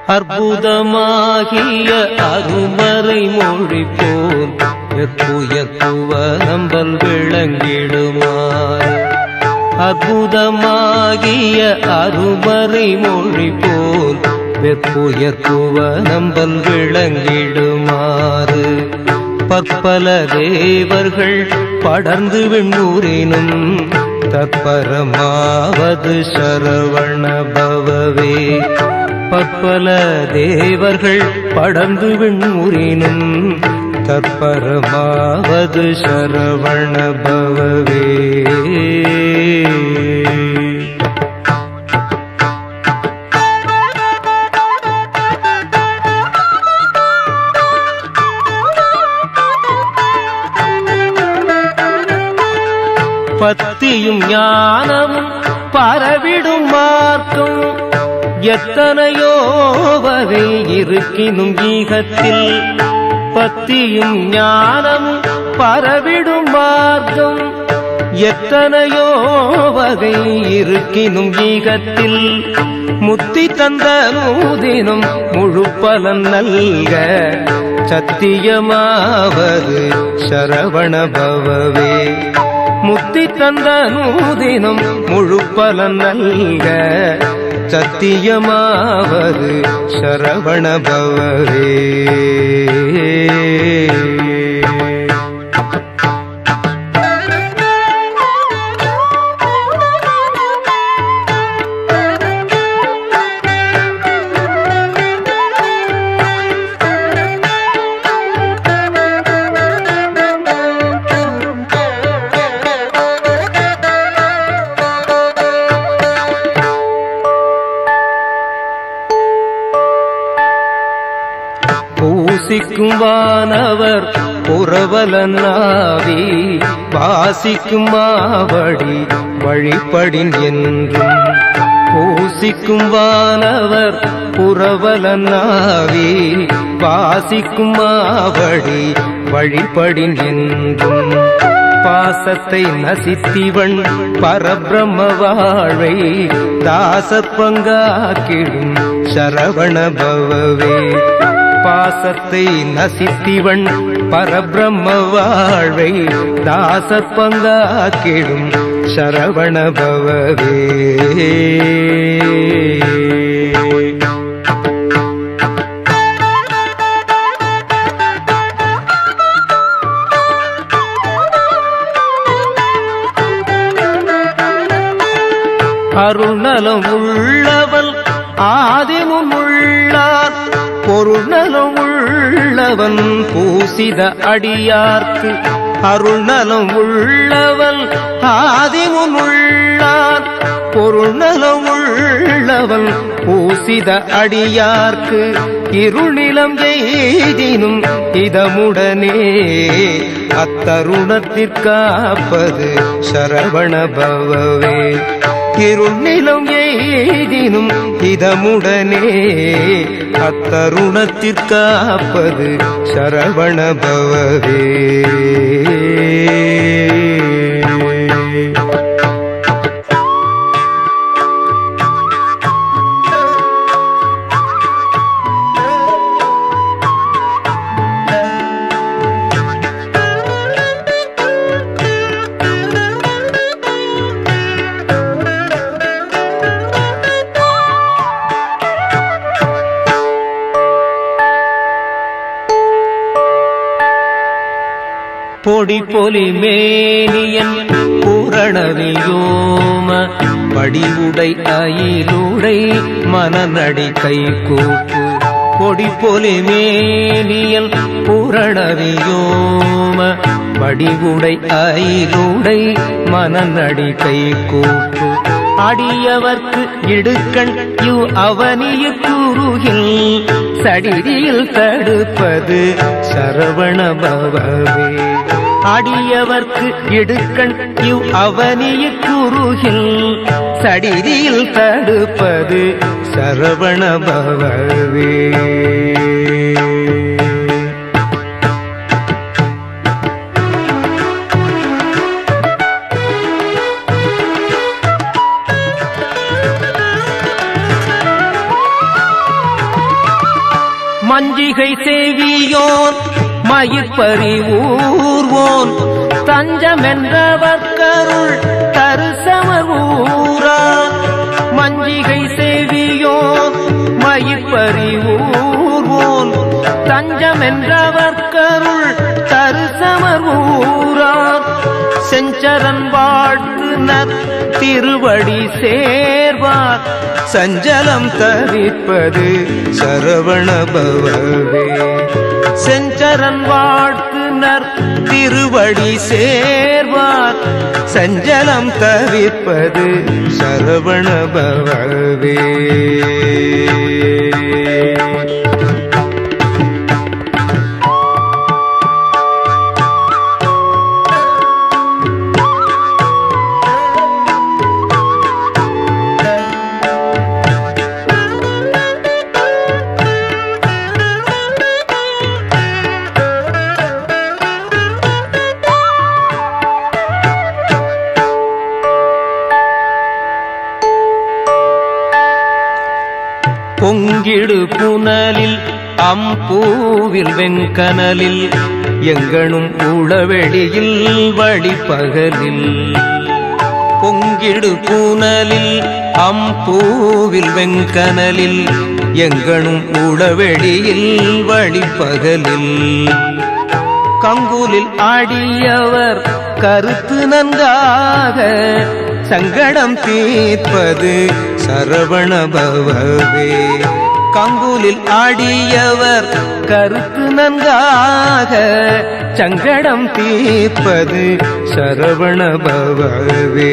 அற்புதமாகிய அருமறை மொழி போல் எற்புயற்புவ நம்பல் விளங்கிடுமாறு அற்புதமாகிய அருமறை மொழி போல் வெற்புயற்புவ நம்பல் விளங்கிடுமாறு பற்பல தேவர்கள் படர்ந்து விண்ணூரினும் தற்பரமாவது சரவண பவவே பற்பல தேவர்கள் படர்ந்து விண்ணூரினும் தற்பரமாவது சரவண பவவே பத்தியும் ஞானமும் பரவிடும் மார்க்கம் எத்தனையோ வகை இருக்கினும் ஈகத்தில் பத்தியும் ஞானமும் பரவிடும் மார்க்கம் எத்தனையோ வகை இருக்கினும் ஈகத்தில் முத்தி தந்த நூதினும் முழு பலன் நல்க சத்தியமாவது சரவண பவவே முத்தி தந்த நூதினும் முழு பலன் நல்க சத்தியமாவது சரவண பவவே பூசிக்கும் வானவர் புறவலனாவி வாசிக்கும் மாவடி வழிபடின் என்றும் பூசிக்கும் வானவர் புறவலனாவி வாசிக்கும் மாவடி வழிபடின் என்றும் பாசத்தை நசித்திவன் பரபிரம்ம வாழ்வை தாசர் பங்காக்கிடும் சரவண பவவே பாசத்தை நசித்திவன் பரபிரம்ம வாழ்வை தாசர் பங்காக்கிடும் சரவண பவவே அருணலம் உள்ளவள் ஆதிமும் உள்ளார் பொருள்நலம் உள்ளவன் பூசித அடியார்க்கு அருள்நலம் உள்ளவள் ஆதிமும் உள்ளார் பொருள்நலம் உள்ளவன் பூசித அடியார்க்கு இருநிலம் எய்தினும் இதமுடனே அத்தருணத்திற்காப்பது சரவண பவவே இருநிலம் எய்தினும் இதமுடனே அத்தருணத்திற்காப்பது சரவண பவவே பொடி பொலி மேனியன் பூரணவியோம படிவுடை அயிலுடை மனநடி கை கூப்பு பொடி பொலி மேனியல் பூரணவியோம படிவுடை அயிலுடை மனநடி கை கூப்பு அடியவர்க்கு இடுக்கண் யு அவனிய குருகில் சடிதியில் தடுப்பது சரவண பவவே அடியவர்க்கு இடுக்கண் யு அவனிய குருகில் சடிதியில் தடுப்பது சரவண பவவே மஞ்சிகை சேவியோன் மயிர்பறி ஊர்வோன் தஞ்சமென்றவர்க்கருள் தருசமர் ஊரா மஞ்சிகை சேவியோன் மயிர்பறி ஊர்வோன் தஞ்சமென்றவர்க்கருள் தருசமர் ஊரா செஞ்சரன் வாழ்த்துனர் திருவடி சேர்வார் சஞ்சலம் தவிப்பது சரவண பவவே செஞ்சரன் வாழ்த்துனர் திருவடி சேர்வார் சஞ்சலம் தவிப்பது சரவண பவவே பொங்கிடு புனலில் அம்பூவில் வெங்கனலில் எங்கனும் உளவெளியில் வழிப்பகலில் பொங்கிடு புனலில் அம்பூவில் வெங்கனலில் எங்கனும் உளவெளியில் வழிப்பகலில் கங்குலில் ஆடியவர் கருத்து நன்காக சங்கடம் தீர்ப்பது சரவண பவவே கங்குலில் ஆடியவர் கருத்து நன்காக சங்கடம் தீர்ப்பது சரவண பவவே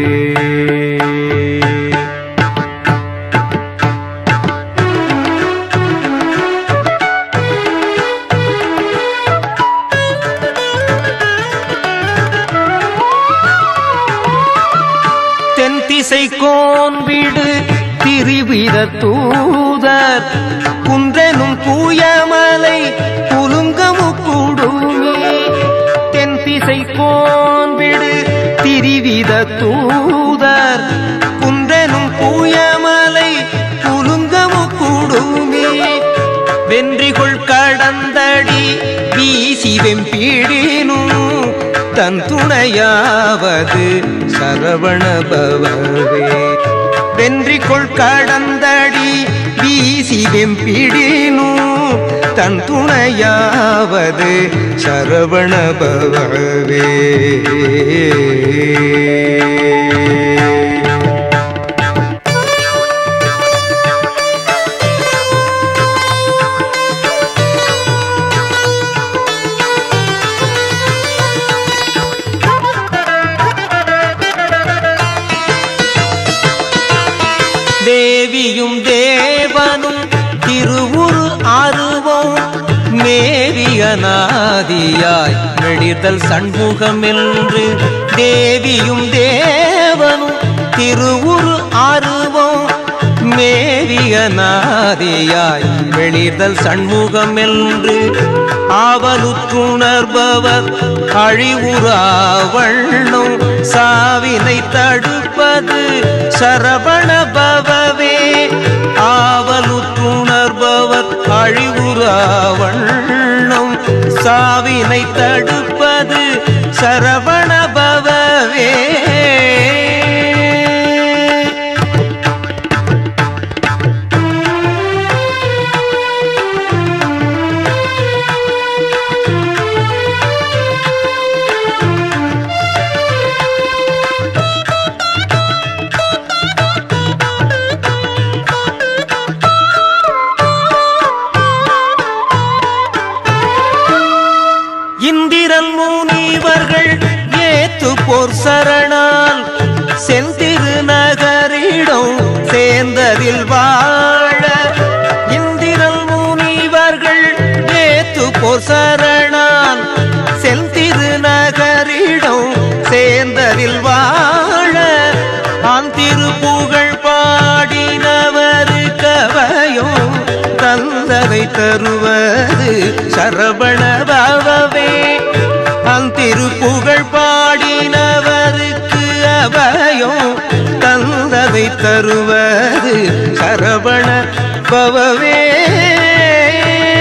தென் திசை கோன்விடு திரிவித தூதர் குன்றெனும் பூயமலை புலுங்கமு கூடுமே தென் திசை கோன்விடு திரிவித தூதர் குன்றெனும் பூயமலை புலுங்கமு கூடுமே வென்றிகொள் கடந்தடி வீசி வெம்பிடினும் தன் துணையாவது சரவண பவவே வென்றிகொள் கடந்தடி வீசி வெம்பிடினும் தன் துணையாவது சரவண பவவே தேவியும் தேவனும் திருவுரு அருவம் மேவியநாதியாய் மெடிதல் சண்முகம் என்று தேவியும் தேவனும் திருவுரு அருவம் மேவியநாதியாய் வெளிதல் சண்முகம் என்று ஆவலுற்றுணர்பவர் அழிவுறாவண்ணும் சாவினை தடுப்பது சரவண பவவே ஆவலுற்றுணர்பவர் அழிவுறாவண்ணும் சாவினை தடுப்பது சரவண பவவே இந்திரன் முனிவர்கள் ஏத்து போர் சரணால் செந்திரு நகரிடம் சேர்ந்ததில் வாழ இந்திரன் முனிவர்கள் ஏத்து போர் சரணால் செந்திரு நகரிடம் சேர்ந்ததில் வாழ ஆந்திரு புகழ் பாடினவர் கவையும் தந்ததை தருவது சரவண பவவே அந்திரு புகழ் பாடினவருக்கு அபயம் தந்ததை தருவது சரவண பவவே